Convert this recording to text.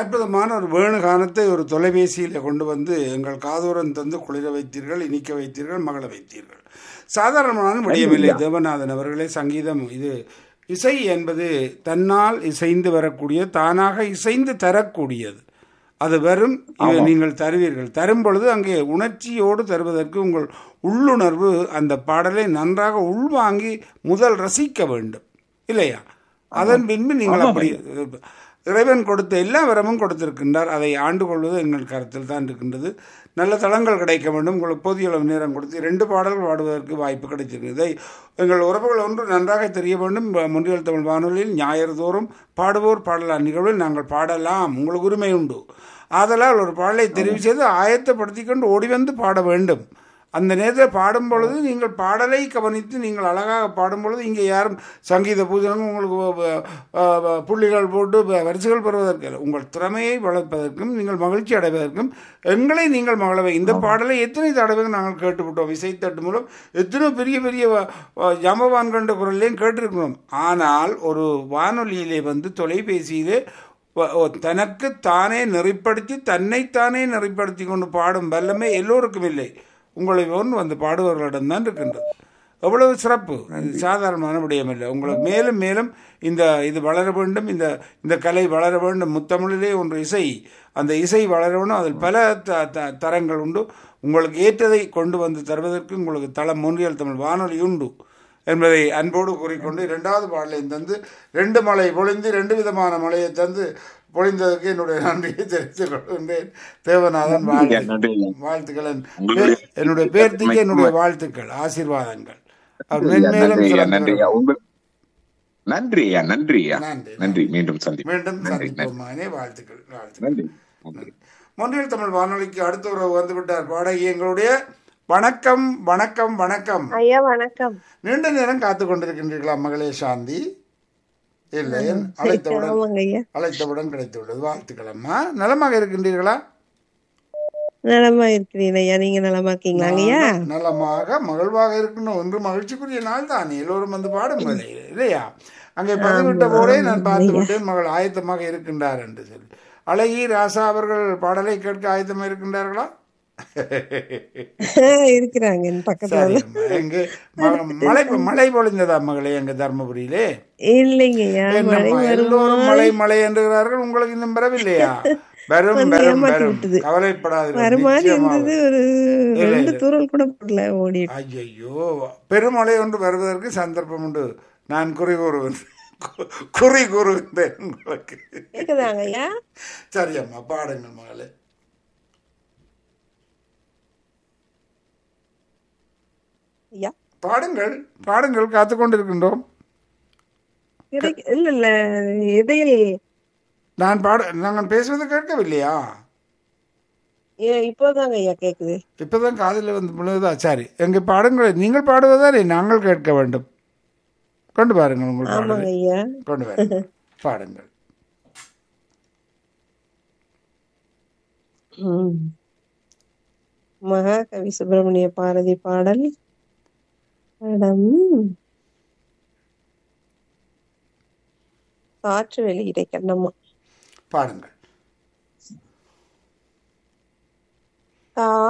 அற்புதமான ஒரு வேணுகானத்தை ஒரு தொலைபேசியில் கொண்டு வந்து எங்கள் காதோரம் தந்து குளிர வைத்தீர்கள் இனிக்க வைத்தீர்கள் மகள வைத்தீர்கள் சாதாரணமான விடயமில்லை தேவநாதன் அவர்களே சங்கீதம் இது இசை என்பது தன்னால் இசைந்து வரக்கூடிய தானாக இசைந்து தரக்கூடியது அது வரும் இவை நீங்கள் தருவீர்கள் தரும் பொழுது அங்கே உணர்ச்சியோடு தருவதற்கு உங்கள் உள்ளுணர்வு அந்த பாடலை நன்றாக உள்வாங்கி முதல் ரசிக்க வேண்டும் இல்லையா அதன் பின்பு நீங்கள் அப்படி இறைவன் கொடுத்த எல்லா வரமும் கொடுத்திருக்கின்றார் அதை ஆண்டு கொள்வது எங்கள் கருத்தில் தான் இருக்கின்றது நல்ல தளங்கள் கிடைக்க வேண்டும் உங்களுக்கு போதிய அளவு நேரம் கொடுத்து ரெண்டு பாடல்கள் பாடுவதற்கு வாய்ப்பு கிடைத்திருக்கிறது இதை எங்கள் உறவுகள் ஒன்று நன்றாக தெரிய வேண்டும் முன்றியல் தமிழ் வானொலியில் ஞாயிறு தோறும் பாடுவோர் பாடலாம் நிகழ்வில் நாங்கள் பாடலாம் உங்களுக்கு உரிமை உண்டு ஆதலால் ஒரு பாடலை தெரிவு செய்து ஆயத்தப்படுத்தி கொண்டு ஓடி வந்து பாட வேண்டும் அந்த நேரத்தில் பாடும் பொழுது நீங்கள் பாடலை கவனித்து நீங்கள் அழகாக பாடும் பொழுது இங்கே யாரும் சங்கீத பூஜனம் உங்களுக்கு வ- வ- வ- புள்ளிகள் போட்டு வ- வரிசைகள் பெறுவதற்கு அல்ல. உங்கள் திறமையை வளர்ப்பதற்கும் நீங்கள் மகிழ்ச்சி அடைவதற்கும் எங்களை நீங்கள் மகளவை இந்த பாடலை எத்தனை தடவை நாங்கள் கேட்டுவிட்டோம் இசைத்தட்டு மூலம் எத்தனை பெரிய பெரிய வ- வ- ஜாம்பவான் கண்ட குரல்லையும் கேட்டிருக்கிறோம் ஆனால் ஒரு வானொலியிலே வந்து தொலைபேசியிலே வ- ஓ, தனக்கு தானே நெறிப்படுத்தி தன்னைத்தானே நெறிப்படுத்தி கொண்டு பாடும் வல்லமை எல்லோருக்கும் இல்லை உங்களை போன்று வந்து பாடுபவர்களிடம்தான் இருக்கின்றது எவ்வளவு சிறப்பு இது சாதாரணமான விடயமில்லை உங்களுக்கு மேலும் மேலும் இந்த இது வளர வேண்டும் இந்த இந்த கலை வளர வேண்டும் முத்தமிழிலே ஒன்று இசை அந்த இசை வளர வேண்டும் அதில் பல த த- தரங்கள் உண்டு உங்களுக்கு ஏற்றதை கொண்டு வந்து தருவதற்கு உங்களுக்கு தளம் ஒன்றியல் தமிழ் வானொலி உண்டு என்பதை அன்போடு கூறிக்கொண்டு இரண்டாவது பாடலையும் தந்து ரெண்டு மழை பொழிந்து ரெண்டு விதமான மழையை தந்து பொழிந்ததற்கு என்னுடைய நன்றியை தெரிவித்துக் கொள்கின்றேன் தேவநாதன் வாழ்த்து நன்றி ஐயா. வாழ்த்துக்கள் என் உங்களுடைய பே- என்னுடைய பேர்த்திக்கு என்னுடைய வாழ்த்துக்கள் ஆசீர்வாதங்கள் அவர் மென்மேலும் நன்றி ஐயா சிறந்து நன்றி ஐயா உங்க நன்றி ஐயா நன்றி ஐயா நன்றி, நன்றி மீண்டும் சந்தி மீண்டும் நன்றி நன்றி சந்திப்போமானே வாழ்த்துக்கள் வாழ்த்துக்கள் நன்றி நன்றி மொன்றியல் தமிழ் வானொலிக்கு அடுத்த உறவு வந்து விட்டார் பாடகி எங்களுடைய வணக்கம் வணக்கம் வணக்கம் ஐயா வணக்கம் நீண்ட நேரம் காத்து கொண்டிருக்கின்றீர்களா மகளே சாந்தி இல்லை அழைத்தவுடன் ஆமாங்க ஐயா அழைத்தவுடன் கிடைத்து விட்டது வாழ்த்துக்கள் அம்மா நலமாக இருக்கின்றீர்களா நலமா இருக்கிறீங்க ஐயா நீங்க நலமா இருக்கீங்களாங்க ஐயா நலமாக மகிழ்வாக இருக்கணும் ஒன்று மகிழ்ச்சிக்குரிய நாள் தான் எல்லோரும் வந்து பாடுங்கள் இல்லையா அங்கே பதிவிட்ட போதே நான் பார்த்து விட்டேன் மகள் ஆயத்தமாக இருக்கின்றார் என்று சொல்லி அழகி ராசா அவர்கள் பாடலை கேட்க ஆயத்தமாக இருக்கின்றார்களா இருக்கிறாங்க என் பக்கத்துல சரி அம்மா. எங்கே ம- மழை மழை பொழிந்ததா மகளே எங்க தர்மபுரியிலே இல்லைங்க ஐயா மழை என்னம்மா, எல்லோரும் மழை மழை என்கிறார்கள் உங்களுக்கு இன்னும் வரவில்லையா வரும் வந்து வரும் ஏமாத்தி வரும் விட்டது. கவலைப்படாதீர்கள் வர மாதிரி நிச்சயமாக இருந்தது ஒரு இல்ல, ரெண்டு இல்ல. தூரல் கூட போடல ஓடி ஐயையோ பெருமழை ஒன்று வருவதற்கு சந்தர்ப்பம் உண்டு நான் குறி கூறுவேன் கு- குறி கூறுகின்றேன் உங்களுக்கு கேக்குதாங்க ஐயா சரி அம்மா பாடுங்கள் மகளே ஐயா பாடுங்கள் பாடுங்கள் காத்து கொண்டிருக்கின்றோம் கிடைக்க- இல்ல இல்ல இடையில் நான் பாட நாங்கள் பேசுவது கேட்கவில்லையா ஏ- இப்போதாங்க ஐயா கேக்குது இப்பதான் காதில் வந்து முழுவதா சரி எங்க பாடுங்கள் நீங்கள் பாடுவதாலே நாங்கள் கேட்க வேண்டும் கொண்டு பாருங்கள் உங்கள் ஆமாங்க பாடலை ஐயா கொண்டு வாருங்கள் பாடுங்கள் ம். மகாகவி சுப்பிரமணிய பாரதி பாடல் படம் காற்று வெளியிடை கண்ணம்மா பாடுங்கள் கா